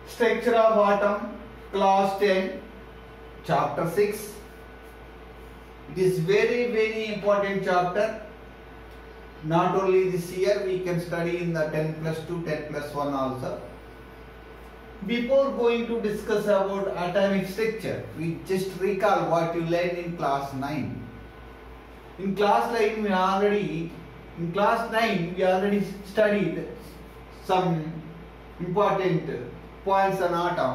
Structure of atom, class 10, chapter 6. It is very, very important chapter. Not only this year, we can study in the 10 plus 2, 10 plus 1 also. Before going to discuss about atomic structure, we just recall what you learned in class 9. In class 9, we already, in class 9, we already studied some important points on atom.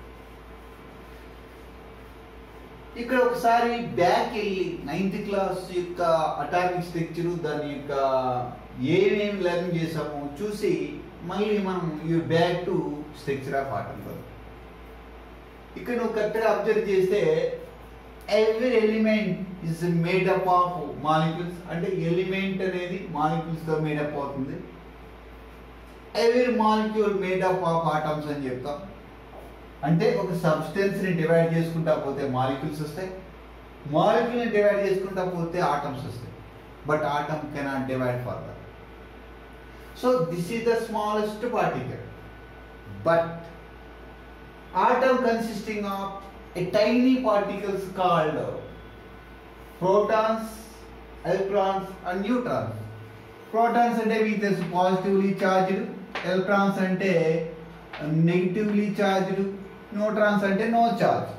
ఇక్కడ ఒకసారి back వెళ్ళి ninth class యొక్క atomic structure దాని యొక్క ఏమేమి learn చేసామో చూసి మళ్ళీ మనం you back to structure of atom ఇక్కడ నువ్వు కరెక్ట్గా అబ్జర్వ్ చేస్తే every element is made up of molecules అంటే ఎలిమెంట్ అనేది మాలిక్యూల్స్తో మేడప్ అవుతుంది every molecule made up of atoms అని చెప్తాం అంటే ఒక సబ్స్టెన్స్ని డివైడ్ చేసుకుంటా పోతే మాలిక్యూల్స్ వస్తాయి మాలిక్యూల్ని డివైడ్ చేసుకుంటా పోతే ఆటమ్స్ వస్తాయి but atom cannot divide further so this is the smallest particle but atom consisting of a tiny particles called protons electrons and neutrons protons అంటే మీకు తెలుసు పాజిటివ్లీ చార్జ్డ్ ఎలక్ట్రాన్స్ అంటే నెగిటివ్లీ చార్జ్డ్ న్యూట్రాన్స్ అంటే no charge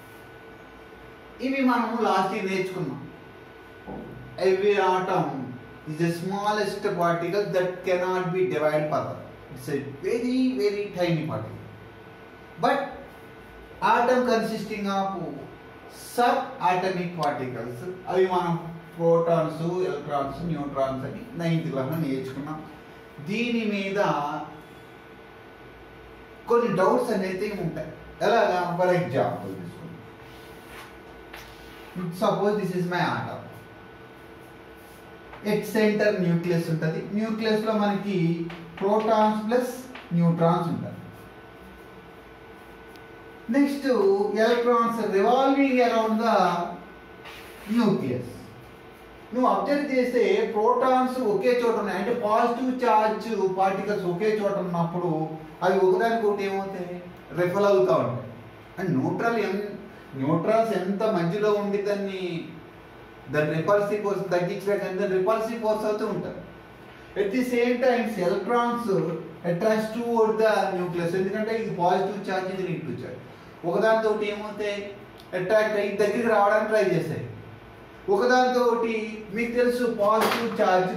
ఇవి మనము last year నేర్చుకున్నాం every atom is the smallest particle that cannot be divided further. It's a very, very tiny particle. But atom consisting of subatomic particles, అవి మనం protons electrons neutrons అని ninth క్లాస్లో నేర్చుకున్నాం దీని మీద కొన్ని డౌట్స్ అనేది ఉంటాయి ఎలాగా ఫర్ ఎగ్జాంపుల్ తీసుకుంటాం suppose this is my atom at center nucleus ఉంటుంది న్యూక్లియస్ లో మనకి ప్రోటాన్స్ ప్లస్ న్యూట్రాన్స్ ఉంటుంది next electrons revolving around the nucleus నువ్వు అబ్జర్వ్ చేస్తే ప్రోటాన్స్ ఒకే చోట ఉన్నాయి అంటే పాజిటివ్ చార్జ్ పార్టికల్స్ ఒకే చోట ఉన్నప్పుడు అవి ఒకదానికి ఒకటి ఏమవుతాయి రెఫల్ అవుతూ ఉంటాయి అండ్ న్యూట్రల్ ఎం న్యూట్రాన్స్ ఎంత మధ్యలో ఉండి దాన్ని దాని రిపల్సివ్ ఫోర్స్ తగ్గించడానికి దాని రిపల్సివ్ ఫోర్స్ అవుతూ ఉంటారు at the same times electrons attracts to the nucleus ఎందుకంటే ఇది పాజిటివ్ ఛార్జ్ ఇది నెగిటివ్ ఛార్జ్ ఒకదానితో ఒకటి ఏమవుతాయి అట్రాక్ట్ అయ్యి దగ్గరికి రావడానికి ట్రై చేస్తాయి ఒకదానితో ఒకటి మీకు తెలుసు పాజిటివ్ ఛార్జ్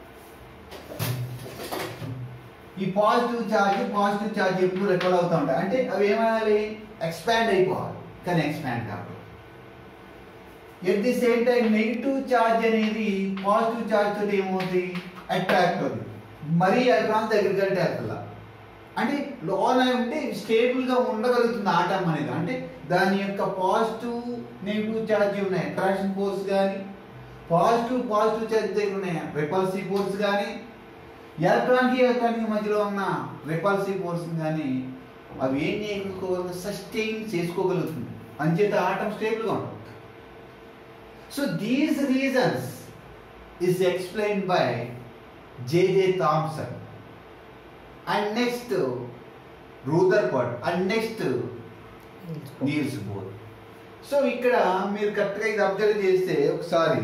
ఈ పాజిటివ్ ఛార్జ్ పాజిటివ్ ఛార్జ్ ఎప్పుడు రికవర్ అవుతూ ఉంటాయి అంటే అవి ఏమనాలి ఎక్స్పాండ్ అయిపోవాలి కానీ ఎక్స్పాండ్ కావాలి at the same time negative charge అనేది పాజిటివ్ ఛార్జ్ తోటి ఏమవుతుంది అట్రాక్ట్ అవుతుంది మరీ ఎలక్ట్రాన్స్ దగ్గరికి అంటే వెళ్తుందా అంటే లోన ఉంటే స్టేబుల్గా ఉండగలుగుతుంది ఆటం అనేది అంటే దాని యొక్క పాజిటివ్ నెగిటివ్ ఛార్జ్ ఉన్నాయి అట్రాక్షన్ ఫోర్స్ కానీ పాజిటివ్ పాజిటివ్ ఛార్జ్ దగ్గర ఉన్నాయి రిపల్సివ్ ఫోర్స్ కానీ ఎలక్ట్రాన్కి ఎలక్ట్రాన్కి మధ్యలో ఉన్న రిపల్సివ్ ఫోర్స్ కానీ అవి ఏం చేయగలుగుతుంది సస్టైన్ చేసుకోగలుగుతుంది అంచేత ఆటం స్టేబుల్గా ఉంటుంది So these reasons is explained by J.J. Thomson and next Rutherford and next Niels Bohr. So ఇక్కడ మీరు కరెక్ట్గా ఇది అబ్జర్వ్ చేస్తే ఒకసారి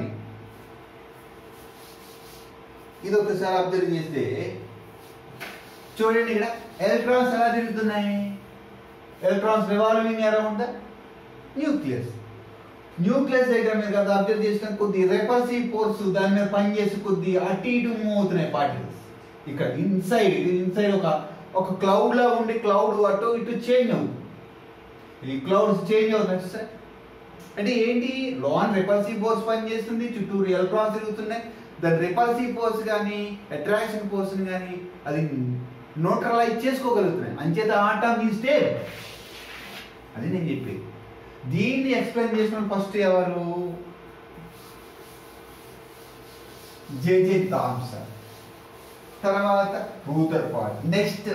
ఇది ఒకసారి అబ్జర్వ్ చేస్తే చూడండి ఇక్కడ ఎలక్ట్రాన్స్ ఎలా తిరుగుతున్నాయి electrons revolving around the nucleus nucleus దగ్గర మీరు కదా అబ్జర్వ్ చేసిన కొద్ది రెపల్సివ్ ఫోర్స్ దాని మీద పనిచేసి కొద్ది అటు ఇటు మూవ్ అవుతున్నాయి పార్టికల్స్ ఇక్కడ ఇన్సైడ్ ఇది ఇన్సైడ్ ఒక ఒక క్లౌడ్ లా ఉండి క్లౌడ్ అటు ఇటు చేంజ్ అవుతుంది ఈ క్లౌడ్స్ చేంజ్ అవుతున్నాయి సార్ అంటే ఏంటి లోన్ రిపల్సివ్ ఫోర్స్ పనిచేస్తుంది చుట్టూరు ఎలక్ట్రాన్స్ తిరుగుతున్నాయి దాని రిపల్సివ్ ఫోర్స్ కానీ అట్రాక్షన్ ఫోర్స్ కానీ అది న్యూట్రలైజ్ చేసుకోగలుగుతున్నాయి అంచేత ఆటమ్ ఈ స్టేట్ అది నేను చెప్పేది దీన్ని ఎక్స్ప్లెయిన్ చేసిన ఫస్ట్ ఎవరు జేజే థామ్సన్ తర్వాత Rutherford next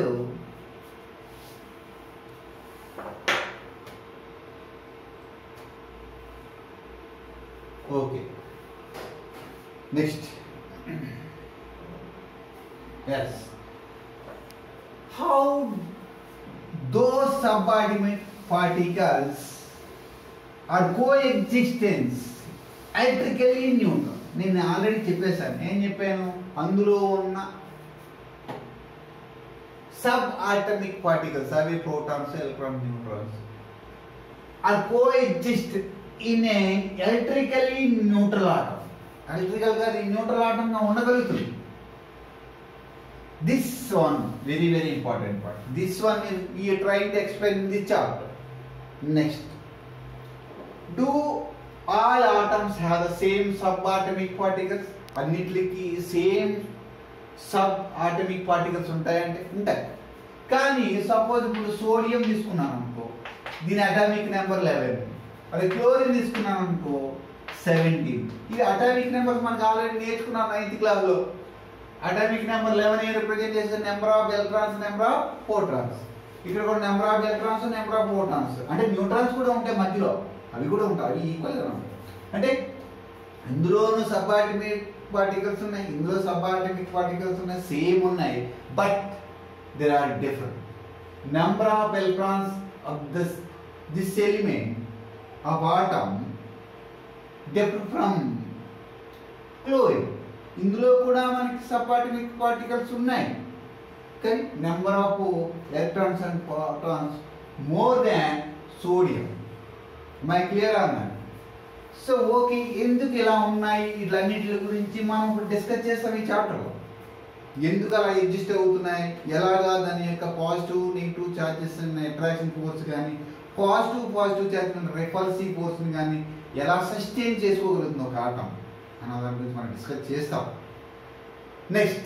okay next yes how those subatomic particles are coexistence electrically neutral నేను ఆల్రెడీ చెప్పేశాను ఏం చెప్పాను అందులో ఉన్న సబ్ ఆటమిక్ పార్టికల్స్ అవి protons electrons neutrons are coexist in a electrically neutral atom electrical గా neutral ఆటంగా ఉండగలుగుతుంది this one very very important part this one you train to explain in the chapter next do all atoms have the same subatomic particles అన్నిటికి same subatomic particles ఉంటాయంటే ఉంటాయి కానీ suppose ఇప్పుడు sodium తీసుకున్నాను అనుకో దీని atomic number eleven అదే chlorine తీసుకున్నాను అనుకో సెవెంటీన్ ఇది అటామిక్ నెంబర్స్ మనకు ఆల్రెడీ నేర్చుకున్నాం నైన్త్ క్లాస్లో అటామిక్ నెంబర్ లెవెన్ ఏ రిప్రజెంట్ చేసే number of electrons number of protons ఇక్కడ కూడా number of electrons number of protons అంటే న్యూట్రాన్స్ కూడా ఉంటాయి మధ్యలో అవి కూడా ఉంటాయి అవి ఈక్వల్గా ఉంటాయి అంటే ఇందులోనూ సబాటమిక్ పార్టికల్స్ ఉన్నాయి ఇందులో సబాటమిక్ పార్టికల్స్ ఉన్నాయి సేమ్ ఉన్నాయి but there are different number of electrons of this this element of atom different from chlorine ఇందులో కూడా మనకి సబాటమిక్ పార్టికల్స్ ఉన్నాయి కానీ number of electrons and protons more than sodium my clear అన్నాను so okay ఎందుకు ఇలా ఉన్నాయి వీటన్నిటి గురించి మనం ఇప్పుడు డిస్కస్ చేస్తాం ఈ చాప్టర్లో ఎందుకు అలా ఎగ్జిస్ట్ అవుతున్నాయి ఎలాగా దాని యొక్క positive negative charges attraction force కానీ పాజిటివ్ పాజిటివ్ చార్జ్ రెపల్సివ్ ఫోర్స్ని కానీ ఎలా సస్టైన్ చేసుకోగలుగుతుంది ఒక ఆటం అన్న దాని గురించి మనం డిస్కస్ చేస్తాం next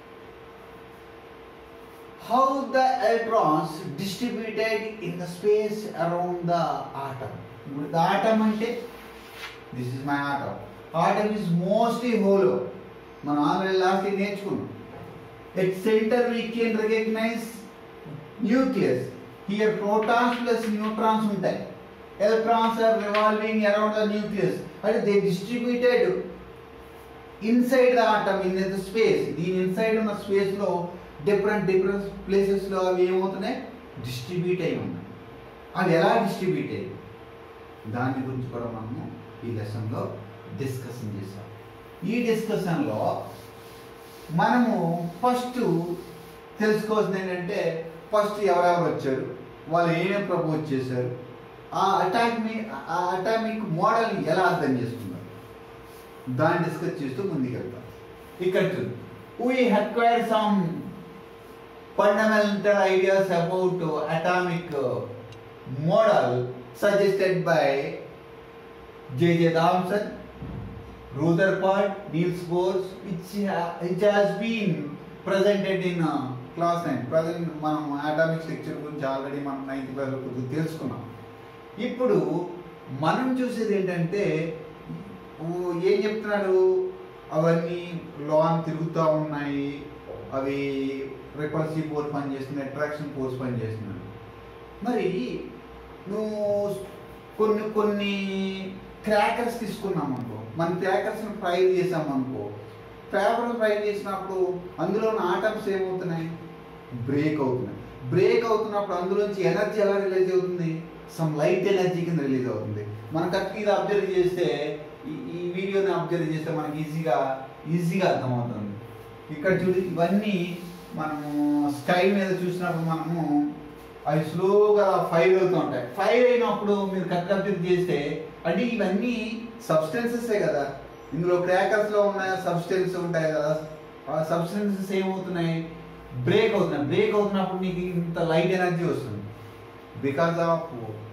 how the electrons distributed in the space around the atom ఇప్పుడు ద ఆటమ్ అంటే this is my atom atom is mostly hollow మనం ఆల్రెడీ లాస్ట్ నేర్చుకున్నాం at center we can recognize nucleus here protons plus neutrons ఉంటాయి electrons are revolving around the nucleus అంటే they distributed inside the atom in the space దీని inside ఉన్న స్పేస్లో different different ప్లేసెస్లో అవి ఏమవుతున్నాయి distribute అయి ఉన్నాయి అవి ఎలా డిస్ట్రిబ్యూట్ అయ్యి దాని గురించి కూడా మనము ఈ లెసన్లో డిస్కషన్ చేసాం ఈ డిస్కషన్లో మనము ఫస్ట్ తెలుసుకోవాల్సింది ఏంటంటే ఫస్ట్ ఎవరెవరు వచ్చారు వాళ్ళు ఏమేమి ప్రపోజ్ చేశారు ఆ అటామిక్ ఆ అటామిక్ మోడల్ని ఎలా అర్థం చేసుకున్నారు దాన్ని డిస్కస్ చేస్తూ ముందుకెళ్తాం ఇక్కడ చూడు we acquire some fundamental ideas about uh, atomic uh, model suggested by J.J. Thomson, Rutherford, Niels Bohr, which, ha- which has been presented in uh, class 9. Present మనం అటామిక్ స్ట్రక్చర్ గురించి ఆల్రెడీ మనం ninth క్లాస్లో కొద్దిగా తెలుసుకున్నాం ఇప్పుడు మనం చూసేది ఏంటంటే ఊ- ఏం చెప్తున్నాడు అవన్నీ లాన్ తిరుగుతూ ఉన్నాయి అవి రిపల్సివ్ ఫోర్స్ పనిచేస్తున్నాయి అట్రాక్షన్ ఫోర్స్ పనిచేస్తున్నాయి మరి నువ్వు కొన్ని కొన్ని క్రాకర్స్ తీసుకున్నాం అనుకో మన క్రాకర్స్ని ఫ్రై చేసాం అనుకో పేపర్ ఫ్రై చేసినప్పుడు అందులో ఉన్న ఆటమ్స్ ఏమవుతున్నాయి బ్రేక్ అవుతున్నాయి బ్రేక్ అవుతున్నప్పుడు అందులోంచి ఎనర్జీ ఎలా రిలీజ్ అవుతుంది సమ్ లైట్ ఎనర్జీ కింద రిలీజ్ అవుతుంది మనం కరెక్ట్ ఇది అబ్జర్వ్ చేస్తే ఈ ఈ వీడియోని అబ్జర్వ్ చేస్తే మనకి ఈజీగా ఈజీగా అర్థమవుతుంది ఇక్కడ చూడు ఇవన్నీ మనము స్కై మీద చూసినప్పుడు మనము అవి స్లోగా ఫైర్ అవుతూ ఉంటాయి ఫైర్ అయినప్పుడు మీరు కరెక్ట్ అబ్జర్వ్ చేస్తే అంటే ఇవన్నీ సబ్స్టెన్సెసే కదా ఇందులో క్రాకర్స్లో ఉన్న సబ్స్టెన్స్ ఉంటాయి కదా ఆ సబ్స్టెన్సెస్ ఏమవుతున్నాయి బ్రేక్ అవుతున్నాయి బ్రేక్ అవుతున్నప్పుడు నీకు ఇంత లైట్ ఎనర్జీ వస్తుంది because of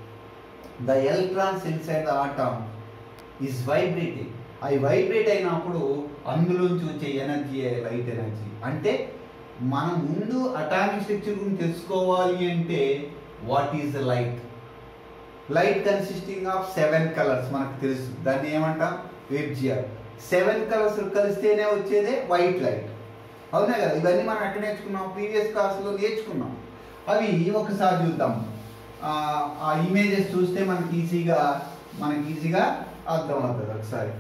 the electrons inside the atom is vibrating అవి వైబ్రేట్ అయినప్పుడు అందులోంచి వచ్చే ఎనర్జీ లైట్ ఎనర్జీ అంటే మనం ముందు అటామిక్ స్ట్రక్చర్ గురించి తెలుసుకోవాలి అంటే what is the light light consisting of seven colours మనకు తెలుసు దాన్ని ఏమంటాం వెబ్జిఆర్ సెవెన్ కలర్స్ కలిస్తేనే వచ్చేదే వైట్ లైట్ అవునా కదా ఇవన్నీ మనం ఎక్కడ నేర్చుకున్నాం ప్రీవియస్ క్లాస్లో నేర్చుకున్నాం అవి ఒకసారి చూద్దాం ఆ, ఆ ఇమేజెస్ చూస్తే మనకి ఈజీగా మనకి ఈజీగా అర్థం అవుతుంది ఒకసారి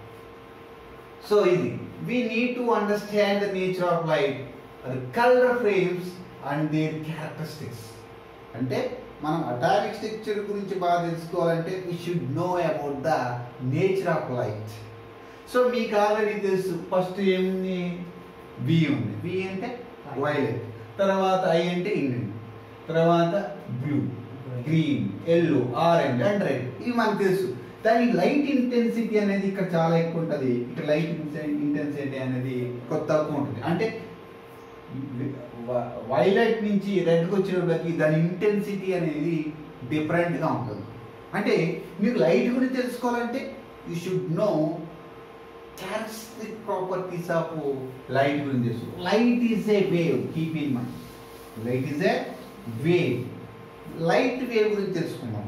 సో ఇది we need to understand the nature of light అది colour frames and their characteristics అంటే మనం అటామిక్ స్ట్రక్చర్ గురించి బాగా తెలుసుకోవాలంటే we should know about the nature of light so మీకు ఆల్రెడీ తెలుసు ఫస్ట్ ఏముంది వి ఉంది వి అంటే వైలెట్ తర్వాత ఐ అంటే ఇండియన్ తర్వాత blue green yellow orange and red ఇవి మనకు తెలుసు దాని లైట్ ఇంటెన్సిటీ అనేది ఇక్కడ చాలా ఎక్కువ ఉంటుంది ఇక్కడ లైట్ ఇంటెన్సిటీ అనేది కొత్త తక్కువ ఉంటుంది అంటే వైలెట్ నుంచి రెడ్కి వచ్చినప్పటికి దాని ఇంటెన్సిటీ అనేది డిఫరెంట్గా ఉంటుంది అంటే మీకు లైట్ గురించి తెలుసుకోవాలంటే you should know characteristic properties of light గురించి తెలుసు light is a wave keep in mind light is a wave light wave గురించి తెలుసుకుందాము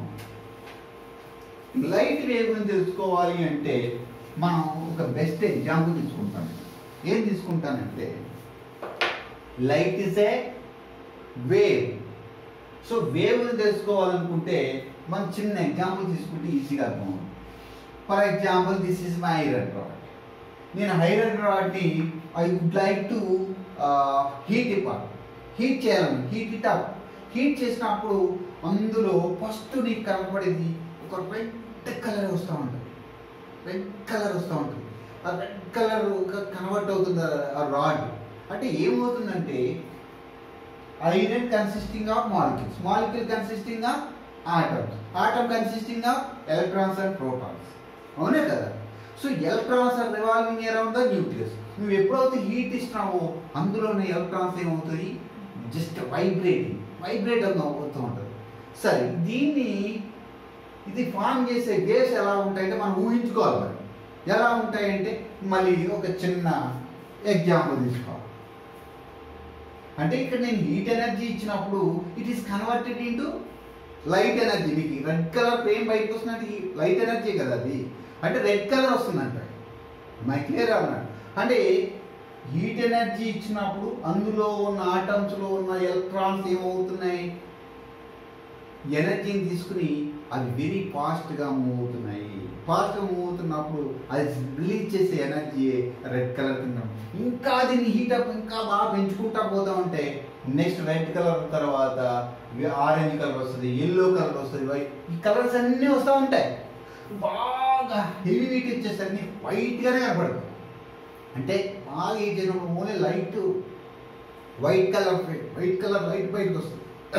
లైట్ వేవ్ గురించి తెలుసుకోవాలి అంటే మనం ఒక బెస్ట్ ఎగ్జాంపుల్ తీసుకుంటాం ఏం తీసుకుంటానంటే light is a wave so wave తెలుసుకోవాలనుకుంటే మనం చిన్న ఎగ్జాంపుల్ తీసుకుంటే ఈజీగా అర్థం for example this is my iron rod నేను ఐరన్ రాడ్ని I would like to heat ఇవ్వాలి హీట్ చేయాలని హీట్ ఇట్ అప్ హీట్ చేసినప్పుడు అందులో ఫస్ట్ నీకు కనపడేది ఒక రెడ్ కలర్ వస్తూ ఉంటుంది రెడ్ కలర్ వస్తూ ఉంటుంది ఆ రెడ్ కలర్ కన్వర్ట్ అవుతుంది ఆ- ఆ రాడ్ అంటే ఏమవుతుందంటే iron consisting of molecules molecule consisting of atoms atom consisting of electrons and protons అవునే కదా so electrons are revolving around the nucleus నువ్వు ఎప్పుడైతే హీట్ ఇస్తున్నావో అందులోనే ఎలక్ట్రాన్స్ ఏమవుతాయి జస్ట్ వైబ్రేటింగ్ వైబ్రేట్ అవుతూ ఉంటుంది సరే దీన్ని ఇది ఫామ్ చేసే వేవ్స్ ఎలా ఉంటాయంటే మనం ఊహించుకోవాలి మరి ఎలా ఉంటాయంటే మళ్ళీ ఒక చిన్న ఎగ్జాంపుల్ తీసుకోవాలి అంటే ఇక్కడ నేను హీట్ ఎనర్జీ ఇచ్చినప్పుడు it is converted into light energy మీకు రెడ్ కలర్ ఫ్రేమ్ బయటకు వస్తున్నట్టు లైట్ ఎనర్జీ కదా అది అంటే రెడ్ కలర్ వస్తుందంట మై క్లియర్ అన్నాడు అంటే హీట్ ఎనర్జీ ఇచ్చినప్పుడు అందులో ఉన్న ఆటమ్స్లో ఉన్న ఎలక్ట్రాన్స్ ఏమవుతున్నాయి ఎనర్జీని తీసుకుని అవి వెరీ ఫాస్ట్గా మూవ్ అవుతున్నాయి ఫాస్ట్గా మూవ్ అవుతున్నప్పుడు అది రిలీజ్ చేసే ఎనర్జీ రెడ్ కలర్ కింద ఇంకా దీన్ని హీటప్ ఇంకా బాగా పెంచుకుంటా పోతా ఉంటే నెక్స్ట్ రెడ్ కలర్ తర్వాత ఆరెంజ్ కలర్ వస్తుంది ఎల్లో కలర్ వస్తుంది వైట్ ఈ కలర్స్ అన్నీ వస్తూ ఉంటాయి బాగా హెవీ వెయిట్ వచ్చేసరికి వైట్గానే కనపడుతుంది అంటే బాగా ఏం చేయడం only light white colour white colour light బయటకు వస్తుంది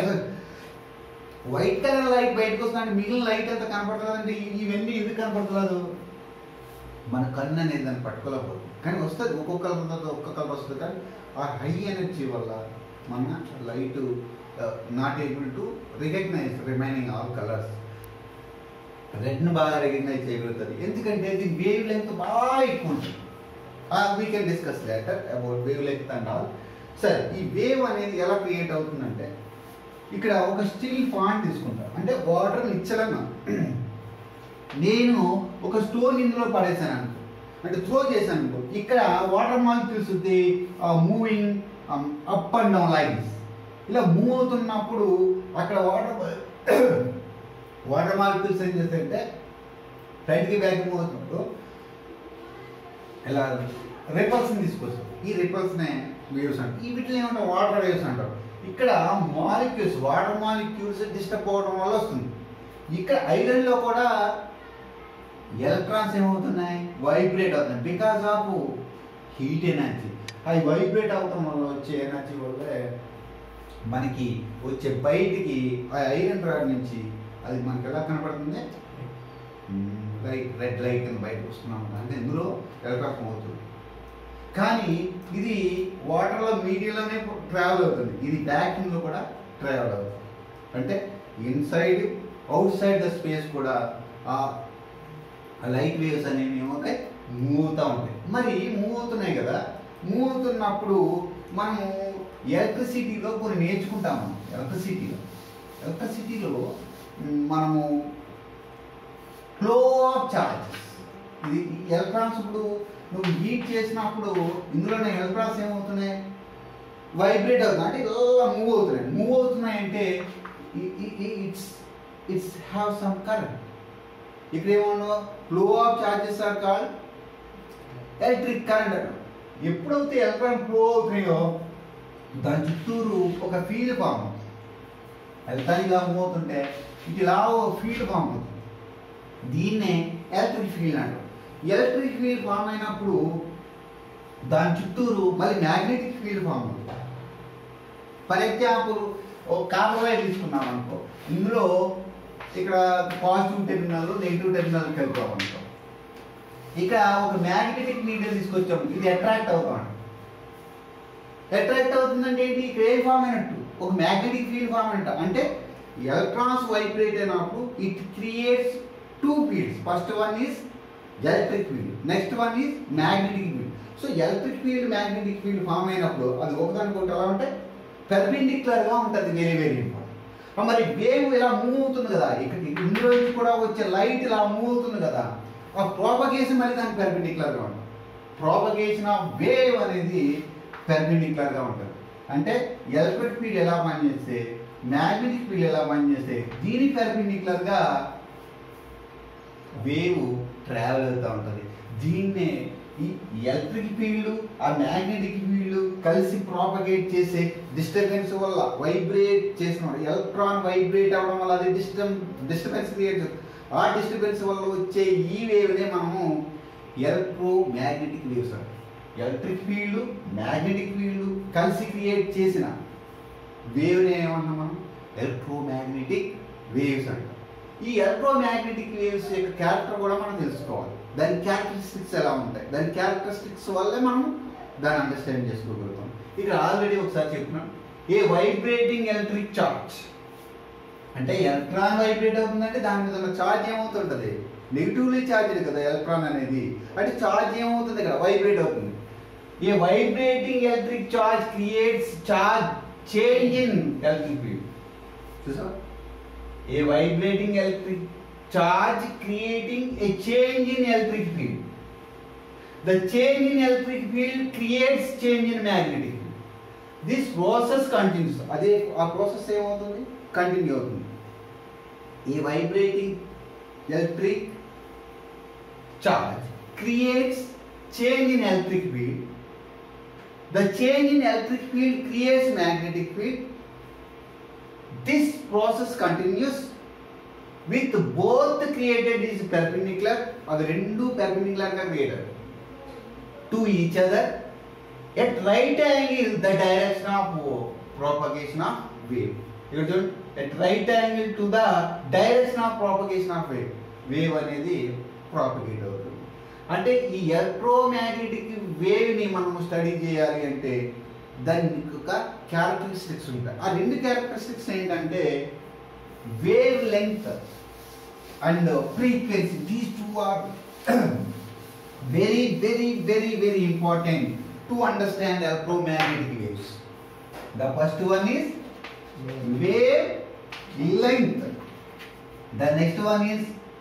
వైట్ కలర్ లైట్ బయటకు వస్తుందంటే మిగిలిన లైట్ అంతా కనపడలేదంటే ఇవన్నీ ఎందుకు కనపడలేదు మన కన్ను అనేది దాన్ని పట్టుకోలేకపోతుంది కానీ వస్తుంది ఒక్కొక్క కలర్ తర్వాత ఒక్కొక్క కలర్ వస్తుంది కానీ ఆ హై ఎనర్జీ వల్ల మన light not able to recognise remaining all colours రెడ్ను బాగా రికగ్నైజ్ చేయగలుగుతుంది ఎందుకంటే ఇది వేవ్ లెంత్ బాగా ఎక్కువ ఉంటుంది we can discuss later about wavelength and all సరే ఈ వేవ్ అనేది ఎలా క్రియేట్ అవుతుందంటే ఇక్కడ ఒక స్టీల్ పాయింట్ తీసుకుంటా అంటే వాటర్ నిచ్చలంగా నేను ఒక స్టోన్ ఇందులో పడేసాను అనుకో అంటే త్రో చేశాను అనుకో ఇక్కడ water molecules moving up and down lines ఇలా మూవ్ అవుతున్నప్పుడు అక్కడ వాటర్ వాటర్ మాలిక్యూల్స్ ఏం చేస్తాయంటే ఫ్రంట్కి బ్యాక్ మూవ్ అవుతున్నప్పుడు ఇలా రిపల్స్ని తీసుకొస్తాం ఈ రిపల్స్నే వేవ్స్ అంటారు ఈ వీటిని ఏమంటారు వాటర్ వేవ్స్ అంటారు ఇక్కడ మాలిక్యూల్స్ వాటర్ మాలిక్యూల్స్ డిస్టర్బ్ అవ్వడం వల్ల వస్తుంది ఇక్కడ ఐరన్లో కూడా ఎలక్ట్రాన్స్ ఏమవుతున్నాయి వైబ్రేట్ అవుతున్నాయి బికాస్ ఆఫ్ హీట్ ఎనర్జీ అవి వైబ్రేట్ అవటం వల్ల వచ్చే ఎనర్జీ వల్లే మనకి వచ్చే బయటికి ఆ ఐరన్ రాడ్ నుంచి అది మనకి ఎలా కనపడుతుంది లైట్ రెడ్ లైట్ కింద బయటకు వస్తున్నాం అంటే ఇందులో ఎలక్ట్రాన్ అవుతుంది కానీ ఇది వాటర్లో మీడియంలోనే ట్రావెల్ అవుతుంది ఇది బ్యాకింగ్లో కూడా ట్రావెల్ అవుతుంది అంటే inside outside the space కూడా ఆ లైట్ వేవ్స్ అనేవి ఏమవుతాయి మూవ్ అవుతూ ఉంటాయి మరి మూవ్ అవుతున్నాయి కదా మూవ్ అవుతున్నప్పుడు మనము ఎలక్ట్రిసిటీలో కొన్ని నేర్చుకుంటాము ఎలక్ట్రిసిటీలో ఎలక్ట్రిసిటీలో మ్, మనము ఫ్లో ఆఫ్ చార్జెస్ ఇది ఎలక్ట్రాన్స్ ఇప్పుడు నువ్వు హీట్ చేసినప్పుడు ఇందులోనే ఎలక్ట్రాన్స్ ఏమవుతున్నాయి వైబ్రేట్ అవుతుంది అంటే ఇలా మూవ్ అవుతున్నాయి మూవ్ అవుతున్నాయి అంటే it's it's have some current ఇక్కడ ఏమన్నా flow of charges are called electric current అన్నాం ఎప్పుడైతే ఎలక్ట్రాన్ ఫ్లో అవుతున్నాయో దాని చుట్టూరు ఒక ఫీల్డ్ ఫామ్ అవుతుంది ఎలక్ట్రాన్ ఇలా మూవ్ అవుతుంటే ఇటు ఇలా ఫీల్డ్ ఫామ్ అవుతుంది దీన్నే ఎలక్ట్రిక్ ఫీల్డ్ అంటారు ఎలక్ట్రిక్ ఫీల్డ్ ఫామ్ అయినప్పుడు దాని చుట్టూరు మళ్ళీ మ్యాగ్నెటిక్ ఫీల్డ్ ఫామ్ అవుతుంది ఫర్ ఎగ్జాంపుల్ ఒక కాపర్ వైర్ తీసుకున్నాం అనుకో ఇందులో ఇక్కడ పాజిటివ్ టెర్మినల్ నెగిటివ్ టెర్మినల్ కలుపుతాం అనుకో ఇక్కడ ఒక మ్యాగ్నెటిక్ నీడల్ తీసుకొచ్చాము ఇది అట్రాక్ట్ అవుతాం అట్రాక్ట్ అవుతుందంటే ఏంటి ఇక్కడ ఏం ఫామ్ అయినట్టు ఒక మ్యాగ్నెటిక్ ఫీల్డ్ ఫామ్ అయినట్టు అంటే ఎలక్ట్రాన్స్ వైబ్రేట్ అయినప్పుడు it creates two fields first one is electric field next one is magnetic field so electric field magnetic field form అయినప్పుడు అది ఒకదానికి ఒకటి ఎలా ఉంటే పెర్పెండిక్యులర్ గా ఉంటుంది వెరీ వెరీ ఇంపార్టెంట్ మరి వేవ్ ఇలా మూవ్ అవుతుంది కదా ఇక్కడ ఇందులో నుంచి కూడా వచ్చే లైట్ ఇలా మూవ్ అవుతుంది కదా ఆ ప్రాపగేషన్ మరి దానికి పెర్పెండిక్యులర్ గా ఉంటుంది ప్రాపగేషన్ ఆఫ్ వేవ్ అనేది పెర్పెండిక్యులర్ గా ఉంటుంది అంటే ఎలక్ట్రిక్ ఫీల్డ్ ఎలా పనిచేస్తే మ్యాగ్నెటిక్ ఫీల్డ్ ఎలా పనిచేస్తే దీని పెర్పెండిక్యులర్ గా వేవ్ ట్రావెల్ అవుతూ ఉంటుంది దీన్నే ఈ ఎలక్ట్రిక్ ఫీల్డ్ ఆ మ్యాగ్నెటిక్ ఫీల్డ్ కలిసి ప్రాపగేట్ చేసే డిస్టర్బెన్స్ వల్ల వైబ్రేట్ చేసిన ఎలక్ట్రాన్ వైబ్రేట్ అవడం వల్ల అది డిస్టర్బ్ డిస్టర్బెన్స్ క్రియేట్ చేస్తుంది ఆ డిస్టర్బెన్స్ వల్ల వచ్చే ఈ వేవ్నే మనము ఎలక్ట్రో మ్యాగ్నెటిక్ వేవ్స్ అంటాం ఎలక్ట్రిక్ ఫీల్డ్ మ్యాగ్నెటిక్ ఫీల్డ్ కలిసి క్రియేట్ చేసిన వేవ్ని ఏమన్నాం మనం ఎలక్ట్రో మ్యాగ్నెటిక్ వేవ్స్ అంటాం ఈ ఎలక్ట్రో మ్యాగ్నెటిక్ వేవ్స్ యొక్క క్యారెక్టర్ కూడా మనం తెలుసుకోవాలి దాని క్యారెక్టరిస్టిక్స్ ఎలా ఉంటాయి దాని క్యారెక్టరిస్టిక్స్ వల్లే మనం దాన్ని అండర్స్టాండ్ చేసుకోగలుగుతాం ఇక్కడ ఆల్రెడీ ఒకసారి చెప్పినాం ఏ వైబ్రేటింగ్ ఎలక్ట్రిక్ చార్జ్ అంటే ఎలక్ట్రాన్ వైబ్రేట్ అవుతుందంటే దాని మీద ఉన్న ఛార్జ్ ఏమవుతుంటది నెగిటివ్లీ ఛార్జ్ కదా ఎలక్ట్రాన్ అనేది అంటే ఛార్జ్ ఏమవుతుంది ఇక్కడ వైబ్రేట్ అవుతుంది a vibrating electric charge creates charge change in electric field చూసా a vibrating electric charge creating a change in electric field. The change in electric field creates change in magnetic field. This process continues. అదే ఆ process ఏమవుతుంది continue అవుతుంది ఈ vibrating electric charge creates change in electric field the change in electric field creates magnetic field this process continues with both created is perpendicular అది రెండు perpendicular గా created to each other at right angle the direction of propagation of wave ఇక్కడ చూడండి at right angle to the direction of propagation of wave wave అనేది propagate అవుతుంది అంటే ఈ electromagnetic wave ని మనం స్టడీ చేయాలి అంటే దానికి ఒక క్యారెక్టరిస్టిక్స్ ఉంటాయి ఆ రెండు క్యారెక్టరిస్టిక్స్ ఏంటంటే wave length and uh, frequency these two are very very very very important to understand electromagnetic waves the first one is wave length the next one is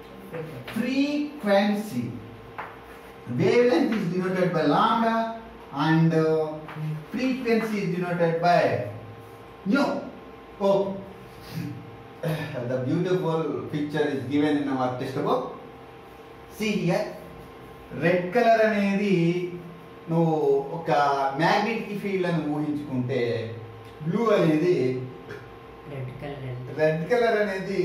frequency wavelength is denoted by lambda and uh, frequency is denoted by nu oh the beautiful picture is given in our textbook. See here, red colour అనేది నువ్వు ఒక magnetic field అని ఊహించుకుంటే blue అనేది red colour red colour అనేది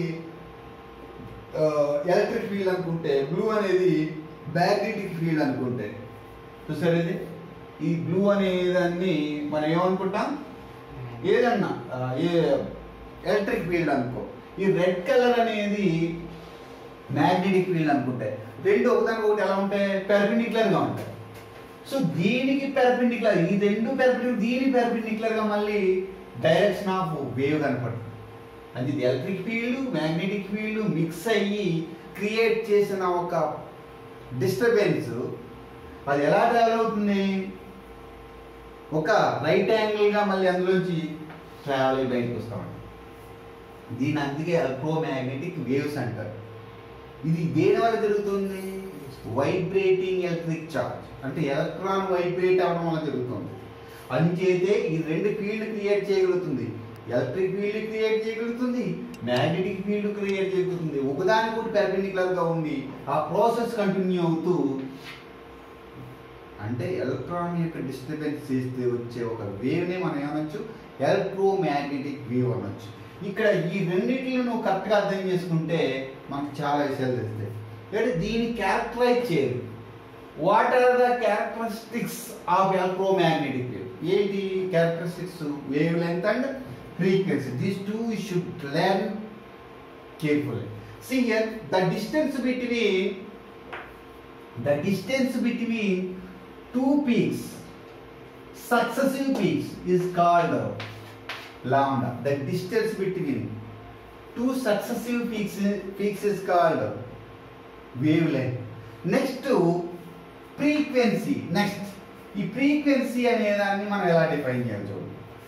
electric field అనుకుంటే blue అనేది magnetic field అనుకుంటే చూసారు ఇది ఈ బ్లూ అనే దాన్ని మనం ఏమనుకుంటాం ఏదన్నా ఆ, ఏ ఎలక్ట్రిక్ ఫీల్డ్ అనుకో ఈ రెడ్ కలర్ అనేది మ్యాగ్నెటిక్ ఫీల్డ్ అనుకుంటే రెండు ఒకదానికి ఒకటి ఎలా ఉంటాయి పెర్పెండిక్యులర్ గా ఉంటాయి సో దీనికి పెర్పెండిక్యులర్ ఈ రెండు పెర్పెండిక్యులర్ దీని పెర్పెండిక్యులర్ గా మళ్ళీ డైరెక్షన్ ఆఫ్ వేవ్ కనపడుతుంది అది electric field magnetic field mix అయ్యి క్రియేట్ చేసిన ఒక డిస్టర్బెన్స్ అది ఎలా ట్రావెల్ అవుతుంది ఒక రైట్ యాంగిల్ గా మళ్ళీ అందులోంచి ట్రావెల్ అయ్యి బయటకు వస్తామండి దీని అందుకే ఎలక్ట్రోమాగ్నెటిక్ వేవ్స్ అంటారు ఇది దేని వల్ల జరుగుతుంది వైబ్రేటింగ్ ఎలక్ట్రిక్ చార్జ్ అంటే ఎలక్ట్రాన్ వైబ్రేట్ అవడం వల్ల జరుగుతుంది అంచేతే ఈ రెండు ఫీల్డ్ క్రియేట్ చేయగలుగుతుంది ఎలక్ట్రిక్ ఫీల్డ్ క్రియేట్ చేయగలుగుతుంది మ్యాగ్నెటిక్ ఫీల్డ్ క్రియేట్ చేయగలుగుతుంది ఒకదానికి ఒకటి పెర్పెండిక్యులర్ గా ఉంది ఆ ప్రాసెస్ కంటిన్యూ అవుతూ అంటే ఎలక్ట్రాన్ యొక్క డిస్టర్బెన్స్ చేస్తే వచ్చే ఒక వేవ్ని మనం ఏమనొచ్చు ఎలక్ట్రోమాగ్నెటిక్ వేవ్ అనొచ్చు ఇక్కడ ఈ రెండింటిని నువ్వు కరెక్ట్గా అర్థం చేసుకుంటే మనకు చాలా విషయాలు తెలుస్తాయి అంటే దీన్ని క్యారెక్టరైజ్ చేయరు what are the characteristics of electromagnetic wave ఏంటి characteristics wavelength and frequency these two should learn carefully See here, the distance between the distance between two peaks, successive peaks, is called lambda. The distance between two successive peaks, peaks is called wavelength. Next to frequency. Next, ఈ frequency అనే దాన్ని మనం ఎలా define చేయాలి చూడండి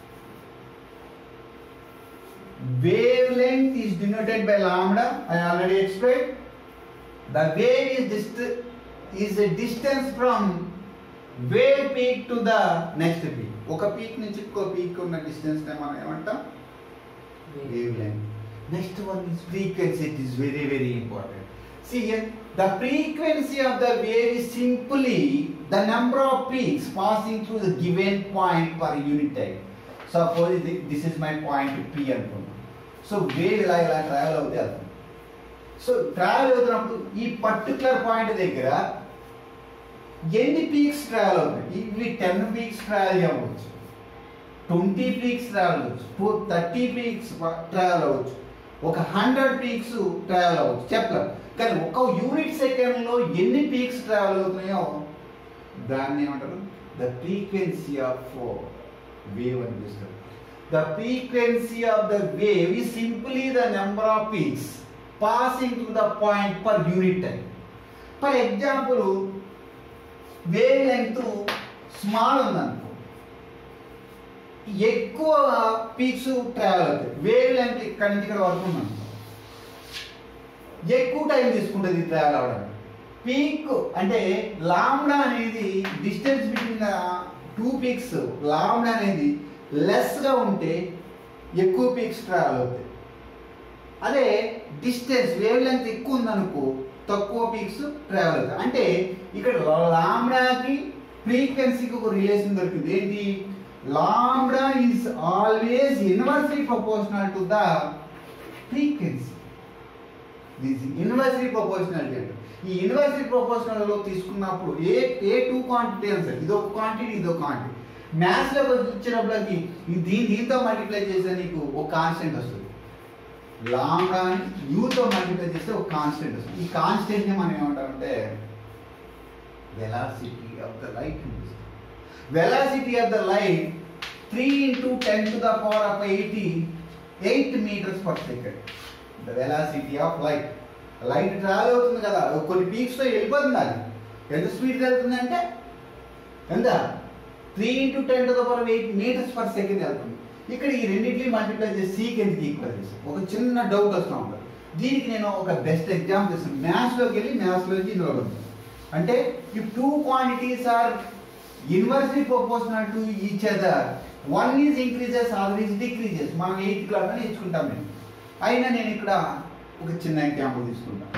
wavelength is denoted by lambda i already explained the wave is dist- is a distance from wave peak to the next peak ఒక peak నుంచి ఇంకో పీక్ ఉన్న డిస్టెన్స్ మనం ఏమంటాం wavelength next one is frequency it is very very important see here the frequency of the wave is simply the number of peaks passing through the given point per unit time suppose ఇది this is my point P అనుకున్నాం so wave ఇలా ఇలా travel అవుతే వెళ్తాం so travel అవుతున్నప్పుడు ఈ particular point దగ్గర ఎన్ని పీక్స్ ట్రావెల్ అవుతాయి ఇవి టెన్ పీక్స్ ట్రావెల్ అవ్వచ్చు ట్వంటీ పీక్స్ ట్రావెల్ అవ్వచ్చు టూ థర్టీ పీక్స్ ట్రావెల్ అవ్వచ్చు ఒక హండ్రెడ్ పీక్స్ ట్రావెల్ అవ్వచ్చు చెప్పలేం కానీ ఒక యూనిట్ సెకండ్లో ఎన్ని పీక్స్ ట్రావెల్ అవుతున్నాయో దాన్ని ఏమంటారు ద ఫ్రీక్వెన్సీ ఆఫ్ వేవ్ అని పిలుస్తారు the frequency of the wave is simply the number of peaks passing to the point per unit time for example wavelength small ఉందనుకో ఎక్కువ పీక్స్ ట్రావెల్ అవుతాయి wavelength ఇక్కడ నుంచి ఇక్కడ వరకు ఉందనుకో ఎక్కువ టైం తీసుకుంటుంది ట్రావెల్ అవ్వడానికి పీక్ అంటే లాంబ్డా అనేది distance between two peaks lambda అనేది లెస్గా ఉంటే ఎక్కువ పీక్స్ ట్రావెల్ అవుతాయి అదే డిస్టెన్స్ వేవ్ లెంత్ ఎక్కువ ఉందనుకో తక్కువ పీక్స్ ట్రావెల్ అవుతాయి అంటే ఇక్కడ లాంబ్డాకి ఫ్రీక్వెన్సీకి ఒక రిలేషన్ దొరికింది ఏంటి lambda is always inversely proportional to the frequency this inversely proportionality అంటే ఈ ఇన్వర్స్లీ ప్రపోర్షనల్లో తీసుకున్నప్పుడు ఏ ఏ టూ క్వాంటిటీ అని సార్ ఇది ఒక క్వాంటిటీ ఇది ఒక క్వాంటిటీ మ్యాథ్స్లో వచ్చినప్పటికి ఈ దీని దీంతో మల్టిప్లై చేస్తే నీకు ఒక కాన్స్టెంట్ వస్తుంది లాంబ్డా యూతో మల్టిప్లై చేస్తే ఒక కాన్స్టెంట్ వస్తుంది ఈ కాన్స్టెంట్ని మనం ఏమంటామంటే velocity of the light velocity of the light three into ten to the power of eighty eight metres per second the velocity of light light travel అవుతుంది కదా కొన్ని పీక్స్తో వెళ్ళిపోతుంది అది ఎంత స్పీడ్ వెళ్తుంది అంటే ఎంత three into ten to the power eight metres per second వెళ్తుంది ఇక్కడ ఈ రెండింటిని మల్టిప్లై చేసి సీక్ ఎందుకు ఈక్వల్ చేసి ఒక చిన్న డౌట్ వస్తూ ఉంటుంది దీనికి నేను ఒక బెస్ట్ ఎగ్జాంపుల్ ఇస్తాను మ్యాథ్స్లోకి వెళ్ళి మ్యాథ్స్లోకి ఇందులో వస్తుంది అంటే if two quantities are inversely proportional to each other one is increases other is decreases మనం ఎయిత్ క్లాస్ అని ఇచ్చుకుంటాం నేను అయినా నేను ఇక్కడ ఒక చిన్న ఎగ్జాంపుల్ తీసుకుంటాను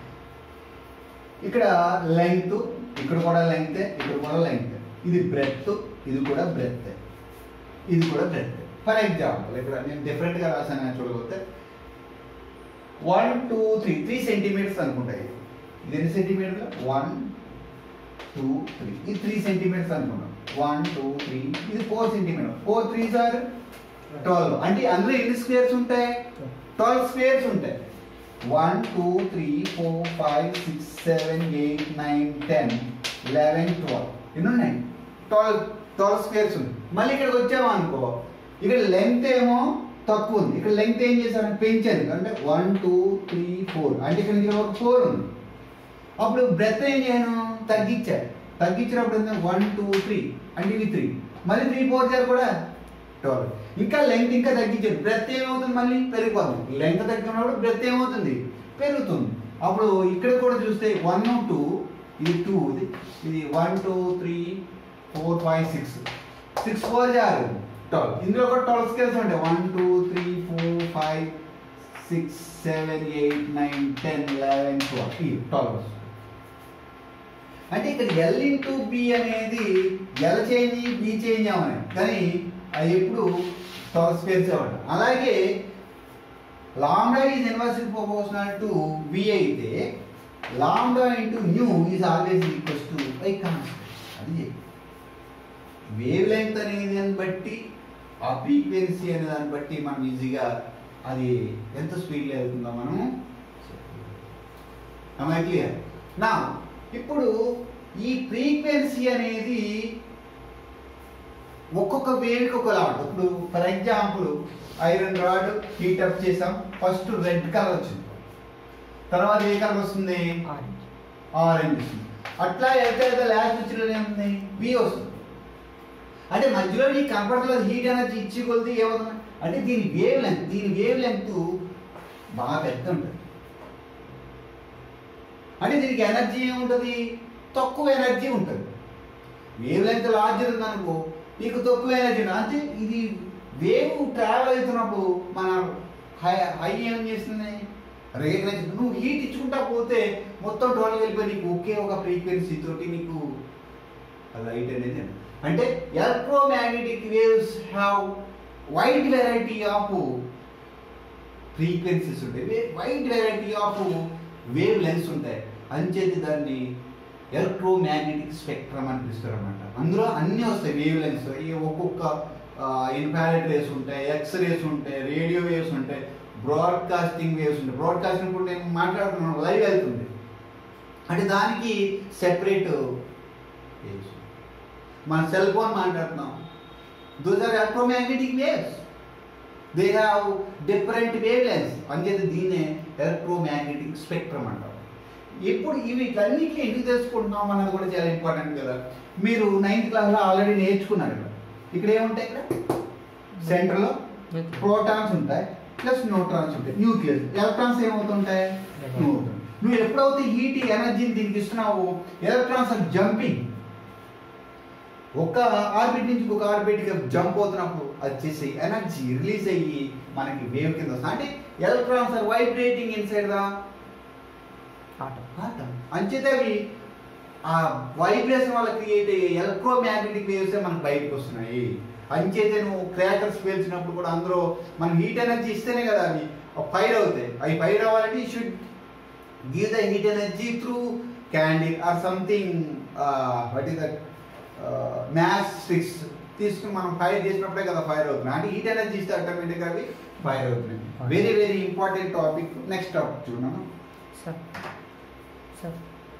ఇక్కడ లెంగ్త్ ఇక్కడ కూడా లెంగ్త్ ఇక్కడ కూడా లెంగ్త్ ఇది బ్రెత్ ఇది కూడా బ్రెత్ ఇది కూడా బ్రెత్ ఫర్ ఎగ్జాంపుల్ ఇక్కడ నేను డిఫరెంట్గా రాశాను చూడకపోతే one two three three centimetres అనుకుంటా ఇది ఇది ఎన్ని సెంటీమీటర్లు వన్ టూ త్రీ ఇది త్రీ సెంటీమీటర్స్ అనుకున్నాం వన్ టూ త్రీ ఇది ఫోర్ సెంటీమీటర్ ఫోర్ త్రీ సార్ ట్వెల్వ్ అంటే అందులో ఎన్ని స్క్వేర్స్ ఉంటాయి ట్వెల్వ్ స్క్వేర్స్ ఉంటాయి one two three four five six seven eight nine ten eleven twelve ఎన్ని ఉన్నాయి ట్వెల్వ్ ట్వెల్వ్ స్క్వేర్స్ ఉంది మళ్ళీ ఇక్కడికి వచ్చాము అనుకో ఇక్కడ లెంగ్త్ ఏమో తక్కువ ఉంది ఇక్కడ లెంగ్త్ ఏం చేశాను పెంచాను అంటే వన్ టూ త్రీ ఫోర్ అంటే ఇక్కడ నుంచి ఒక ఫోర్ ఉంది అప్పుడు బ్రెత్ ఏం చేయను తగ్గించాను తగ్గించినప్పుడు వన్ టూ త్రీ అంటే ఇవి త్రీ మళ్ళీ త్రీ ఫోర్ జార్ కూడా ట్వెల్వ్ ఇంకా లెంగ్త్ ఇంకా తగ్గించారు బ్రెత్ ఏమవుతుంది మళ్ళీ పెరిగిపోతుంది లెంగ్త్ తగ్గినప్పుడు బ్రెత్ ఏమవుతుంది పెరుగుతుంది అప్పుడు ఇక్కడ కూడా చూస్తే వన్ టూ ఇది టూ ఇది ఇది one two three four five six six four జారు ట్వెల్వ్ ఇందులో కూడా ట్వెల్వ్ స్కేల్స్ ఉంటాయి one two three four five six seven eight nine ten eleven twelve ఈ ట్వెల్వ్ అంటే ఇక్కడ ఎల్ ఇంటూ బి అనేది ఎల్ చేంజ్ బి చేంజ్ అవ్వని కానీ అది ఎప్పుడు ట్వెల్వ్ స్పేర్స్ అవ్వడం అలాగే lambda is inversely proportional to V అయితే lambda into nu is always equals to a constant అది చెప్పి వేవ్ లెంగ్త్ అనేది దాన్ని బట్టి ఆ ఫ్రీక్వెన్సీ అనే దాన్ని బట్టి మనం ఈజీగా అది ఎంత స్పీడ్లో వెళ్తుందో మనం క్లియర్ నా ఇప్పుడు ఈ ఫ్రీక్వెన్సీ అనేది ఒక్కొక్క వేవ్కి ఒకలా ఉంటుంది ఇప్పుడు for example iron rod heat up చేసాం ఫస్ట్ రెడ్ కలర్ వచ్చింది తర్వాత ఏ కలర్ వస్తుంది ఆరెంజ్ ఆరెంజ్ వస్తుంది అట్లా అయితే లాస్ట్ వచ్చిన ఏముంది బి వస్తుంది అంటే మధ్యలో నీకు కనపడలేదు హీట్ ఎనర్జీ ఇచ్చి కొలితే ఏమవుతుంది అంటే దీని వేవ్ లెంత్ దీని వేవ్ లెంత్ బాగా పెద్ద ఉంటుంది అంటే దీనికి ఎనర్జీ ఏముంటుంది తక్కువ ఎనర్జీ ఉంటుంది వేవ్ లెంత్ లార్జ్ ఉందనుకో నీకు తక్కువ ఎనర్జీ ఉంటుంది. అంటే ఇది వేవ్ ట్రావెల్ అవుతున్నప్పుడు మన హై హై ఏం చేస్తుంది రేగినెస్ నువ్వు హీట్ ఇచ్చుకుంటా పోతే మొత్తం టోటల్ వెళ్ళిపోయి నీకు ఒకే ఒక ఫ్రీక్వెన్సీ తోటి నీకు లైట్ అనేది అంటే electromagnetic waves have wide variety of frequencies ఉంటాయి wide variety of wavelengths ఉంటాయి అంచేది దాన్ని ఎలక్ట్రోమాగ్నెటిక్ స్పెక్ట్రమ్ అని పిలుస్తారు అనమాట అందులో అన్నీ వస్తాయి వేవ్ లెన్స్ ఈ ఒక్కొక్క ఇన్ఫారెడ్ రేస్ ఉంటాయి ఎక్స్ రేస్ ఉంటాయి రేడియో వేవ్స్ ఉంటాయి బ్రాడ్కాస్టింగ్ వేవ్స్ ఉంటాయి బ్రాడ్కాస్టింగ్ ఇప్పుడు నేను మాట్లాడుతున్నాను లైవ్ వెళ్తుంది అంటే దానికి సెపరేట్ వేవ్స్ మన సెల్ ఫోన్ మాట్లాడుతున్నాం those are electromagnetic waves they have different wavelengths అంచేది దీన్నే ఎలక్ట్రోమాగ్నెటిక్ స్పెక్ట్రమ్ అంటారు ఇప్పుడు ఇవి వీటన్నిటిని ఎందుకు తెలుసుకుంటున్నాం అన్నది కూడా చాలా ఇంపార్టెంట్ కదా మీరు నైన్త్ క్లాస్లో ఆల్రెడీ నేర్చుకున్నారు ఇక్కడ ఇక్కడ ఏముంటాయి ఇక్కడ సెంటర్లో ప్రోటాన్స్ ఉంటాయి ప్లస్ న్యూట్రాన్స్ ఉంటాయి న్యూక్లియస్ ఎలక్ట్రాన్స్ ఏమవుతుంటాయి న్యూట్రాన్ నువ్వు ఎప్పుడైతే హీట్ ఎనర్జీని దీనికి ఇస్తున్నావు ఎలక్ట్రాన్స్ ఆర్ జంపింగ్ ఒక ఆర్బిట్ నుంచి ఒక ఆర్బిట్ జంప్ అవుతున్నప్పుడు అది చేసే ఎనర్జీ రిలీజ్ అయ్యి మనకి వేవ్ కింద వస్తుంది అంటే electrons are vibrating inside the atom atom అంచేత అవి ఆ వైబ్రేషన్ వల్ల క్రియేట్ అయ్యే ఎలక్ట్రోమాగ్నెటిక్ వేవ్స్ మనకు బయటకు వస్తున్నాయి అంచేతే నువ్వు క్రాకర్స్ పేల్చినప్పుడు కూడా అందులో మనం హీట్ ఎనర్జీ ఇస్తేనే కదా అవి ఫైర్ అవుతాయి అవి ఫైర్ అవ్వాలంటే should give the heat energy through candle or something what is that match sticks తీసుకుని మనం ఫైర్ చేసినప్పుడే కదా ఫైర్ అవుతుంది అంటే హీట్ ఎనర్జీ ఇస్తే ఆటోమేటిక్గా అవి ఫైర్ అవుతున్నాయి very very important topic next topic చూడను sir sir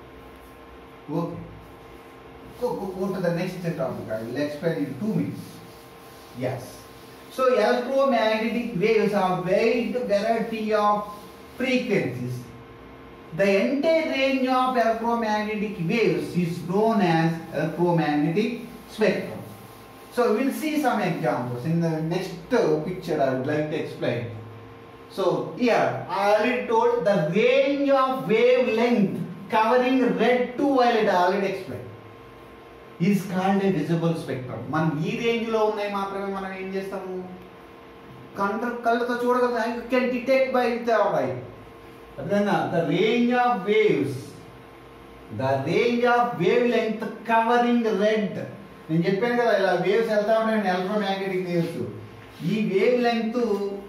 Okay. Go, go, go to the next topic. I will explain in two minutes. Yes. So electromagnetic waves are wide variety of frequencies. The entire range of electromagnetic waves is known as electromagnetic spectrum. So we'll see some examples in the next uh, picture. I would like to explain. So here I already told the range of wavelength covering red to violet I already explained. Is called a visible spectrum మనం ఈ range లో ఉన్నాయి మాత్రమే మనం ఏం చేస్తాము కంట్ర కళ్ళతో చూడగలుగుతాం you can detect by the eye అదేనా the range of waves the range of wavelength covering red నేను చెప్పాను కదా ఇలా వేవ్స్ వెళ్తా ఉంటాయి ఎలక్ట్రోమాగ్నెటిక్ వేవ్స్ ఈ wavelength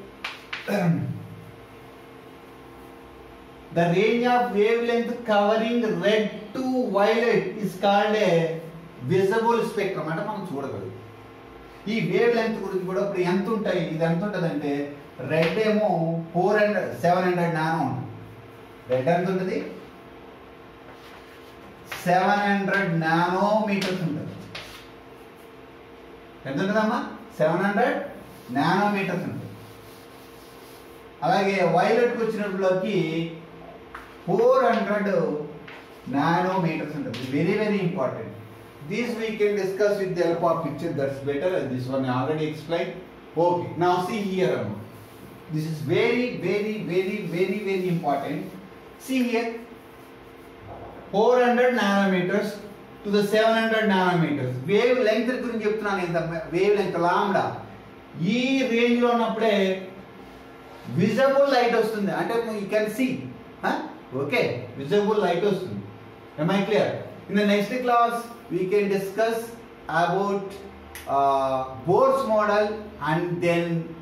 the range of wavelength covering red to violet is called a visible spectrum అంటే మనం చూడగలం ఈ వేవ్ లెంగ్త్ గురించి కూడా ఇప్పుడు ఎంత ఉంటాయి ఇది ఎంత ఉంటుంది అంటే రెడ్ ఏమో four hundred seven hundred nano ఉంటుంది రెడ్ ఎంత ఉంటుంది సెవెన్ హండ్రెడ్ నానో మీటర్స్ ఉంటుంది ఎంత ఉంటుందమ్మా సెవెన్ హండ్రెడ్ నానో మీటర్స్ ఉంటుంది అలాగే వైలెట్కి వచ్చినట్లోకి ఫోర్ హండ్రెడ్ నానో మీటర్స్ ఉంటుంది very very important this we can discuss with the help of picture that's better this one already explain okay నా see here అమ్మ this is very very very very very important see here four hundred nanometres to the seven hundred nanometres wavelength గురించి చెప్తున్నాను ఇంత wave length lambda ఈ రేంజ్లో ఉన్నప్పుడే visible light వస్తుంది అంటే you can see okay visible light వస్తుంది am I clear in the next class we can discuss about Bohr's model and then